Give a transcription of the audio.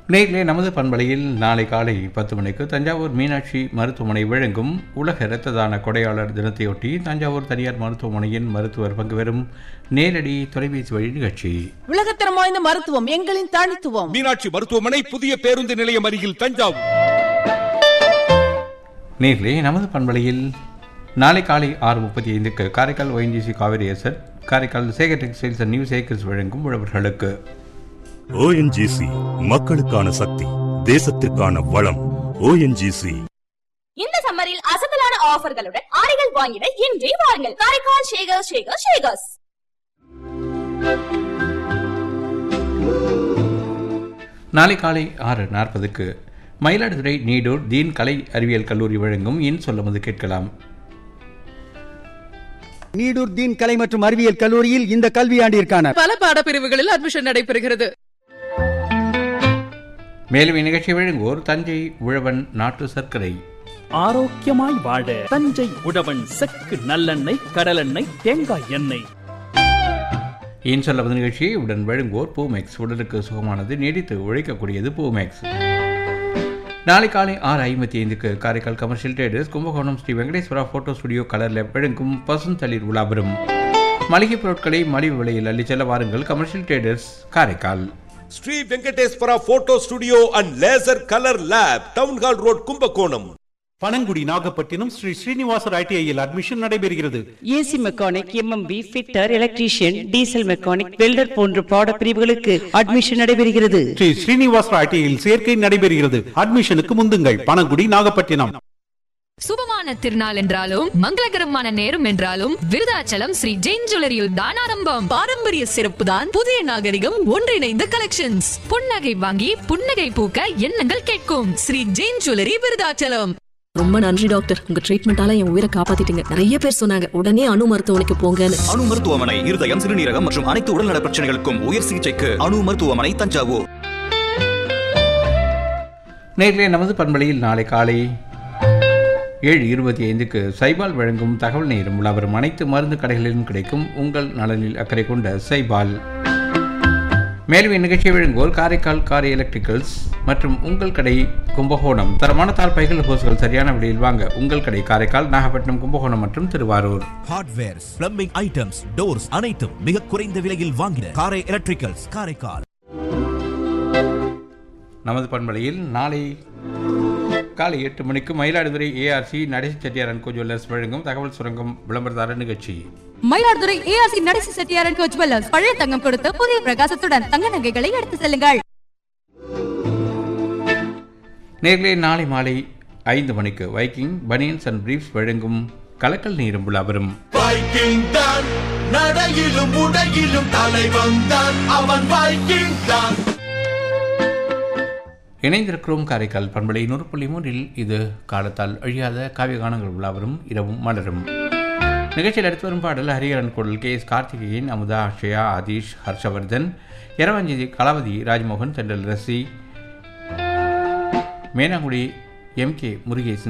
நேரிலே நமது பண்பலையில் நாளை காலை பத்து மணிக்கு தஞ்சாவூர் மீனாட்சி மருத்துவமனை வழங்கும் உலக இரத்த தான கொடையாளர் தினத்தையொட்டி தஞ்சாவூர் தனியார் மருத்துவமனையின் மருத்துவர் பங்கு பெறும் நேரடி தொலைபேசி வழி நிகழ்ச்சி உலகத்தரம் வாய்ந்த மருத்துவம் எங்களின் தனித்துவம் மீனாட்சி மருத்துவமனை புதிய பேருந்து நிலையம் அருகில் தஞ்சாவூர் நேரிலே நமது பண்பலையில் நாளை காலை ஆறு முப்பத்தி ஐந்துக்கு காரைக்கால் ஒயின்டிசி காவிரி எசட் Karaikal Sekar textiles and new Sekar's வழங்கும் உழவர்களுக்கு ஓஎன்ஜிசி மக்களுக்கான சக்தி தேசத்திற்கான வளம் ஓஎன்ஜிசி இந்த சம்மரில் அசத்தலான ஆஃபர்களுடன் ஆடைகள் வாங்கிட இன்றே வாருங்கள் காரைக்கால் ஷேகர் ஷேகர் ஷேகர்ஸ் நாளை காலை ஆறு நாற்பதுக்கு மயிலாடுதுறை நீடூர் தீன் கலை அறிவியல் கல்லூரி வழங்கும் இன் சொல்லும்போது கேட்கலாம் நீடூர் தீன் கலை மற்றும் அறிவியல் கல்லூரியில் இந்த கல்வியாண்டிற்கான பல பாடப்பிரிவுகளில் அட்மிஷன் நடைபெறுகிறது மேலும் இந்நிகழ்ச்சி வழங்குவோர் தஞ்சை உழவன் நாட்டு சர்க்கரை ஆரோக்கியமாய் வாழ தஞ்சை உழவன் செக்கு நல்லெண்ணெய் கடலெண்ணெய் தேங்காய் எண்ணெய் இன் சொல்லுவது நிகழ்ச்சியை உடன் வழங்குவோர் பூமேக்ஸ் உடலுக்கு சுகமானது நீடித்து உழைக்கக்கூடியது பூமேக்ஸ் நாளை காலை ஆறு ஐம்பத்தி ஐந்துக்கு Karaikal commercial traders Kumbakonam Sri Venkateswara photo studio colour lab வழங்கும் பசுந்தளிர் உலாபெறும் மளிகை பொருட்களை மலிவு விலையில் அள்ளிச் செல்ல வாருங்கள் commercial traders Karaikal Sri Venkateswara photo studio and laser colour lab town hall road Kumbakonam Panangudi Nagapattinam Sri Srinivasar ஐடிஐயில் அட்மிஷன் நடைபெறுகிறது AC mechanic MMP fitter electrician diesel mechanic welder போன்ற பாட பிரிவுகளுக்கு அட்மிஷன் நடைபெறுகிறது ஸ்ரீ ஸ்ரீனிவாசர் ஐடிஐயில் சேர்க்கை நடைபெறுகிறது அட்மிஷனுக்கு முந்துங்கள் பனங்குடி நாகப்பட்டினம் சுபமான திருநாள் என்றாலும் மங்களகரமான நேரம் என்றாலும் விருதாச்சலம் ஸ்ரீ ஜெயின் ஜுவல்லரியில் தான் ஆரம்பம் பாரம்பரிய சிறப்பு தான் புதிய நாகரிகம் ஒன்றிணைந்த கலெக்ஷன்ஸ் புன்னகை வாங்கி புன்னகை பூக்க எண்ணங்கள் கேட்கும் ஸ்ரீ ஜெயின் ஜுவல்லரி விருதாச்சலம் ரொம்ப நன்றி டாக்டர் உங்க ட்ரீட்மெண்டால என் உயிரை காப்பாத்திட்டீங்க நிறைய பேர் சொன்னாங்க உடனே அணு மருத்துவமனைக்கு போங்கன்னு அணு மருத்துவமனை இருதயம் சிறுநீரகம் மற்றும் அனைத்து உடல்நல பிரச்சனைகளுக்கும் உயர் சிகிச்சைக்கு அணு மருத்துவமனை தஞ்சாவூர் நேரிலே நமது பண்பலையில் நாளை காலை ஏழு இருபத்தி ஐந்துக்கு சைபால் வழங்கும் தகவல் நேரம் உலவரும் அனைத்து மருந்து கடைகளிலும் கிடைக்கும் உங்கள் நலனில் அக்கறை கொண்ட சைபால் மேலும் இந்நிகழ்ச்சியை வழங்குவோர் காரைக்கால் காரை எலக்ட்ரிக்கல்ஸ் மற்றும் உங்கள் கடை கும்பகோணம் தரமான தாழ்பைகள் ஹோஸ்கள் சரியான விலையில் வாங்க உங்கள் கடை காரைக்கால் நாகப்பட்டினம் கும்பகோணம் மற்றும் Thiruvarur hardwares plumbing items doors அனைத்தும் மிக குறைந்த விலையில் வாங்கின காரை எலக்ட்ரிக்கல்ஸ் காரைக்கால் நமது பண்பலையில் நாளை காலை எட்டு மணிக்கு Mayiladuthurai ARC Nadesi Chettiar and co jewellers வழங்கும் தகவல் சுரங்கம் விளம்பரதார நிகழ்ச்சி மயிலாடுதுறை ஏஆர்சி நடேசி செட்டியாரன் கோச் ஜுவல்லர்ஸ் பழைய தங்கம் கொடுத்து புதிய பிரகாசத்துடன் தங்க நகைகளை எடுத்து செல்லுங்கள் நேர்களே நாளை மாலை ஐந்து மணிக்கு வைக்கிங் பனியன்ஸ் அண்ட் பிரீஃப்ஸ் வழங்கும் கலக்கல் நீரும் விழாவரும் வைக்கிங் தான் நடையிலும் உடையிலும் தலைவன் தான் அவன் வைக்கிங் தான் இணைந்திருக்கிறோம் காரைக்கால் பண்பலை நூறு புள்ளி மூன்றில் இது காலத்தால் அழியாத காவியகானங்கள் விழாவரும் இரவும் மலரும் நிகழ்ச்சியில் அடுத்து வரும் பாடல் ஹரிகரன் குரல் கே எஸ் கார்த்திகேயன் அமுதா அக்ஷயா ஆதீஷ் ஹர்ஷவர்தன் இரவஞ்சி கலாவதி ராஜ்மோகன் தெண்டல் ரசி மேனாங்குடி எம் கே முருகேசன்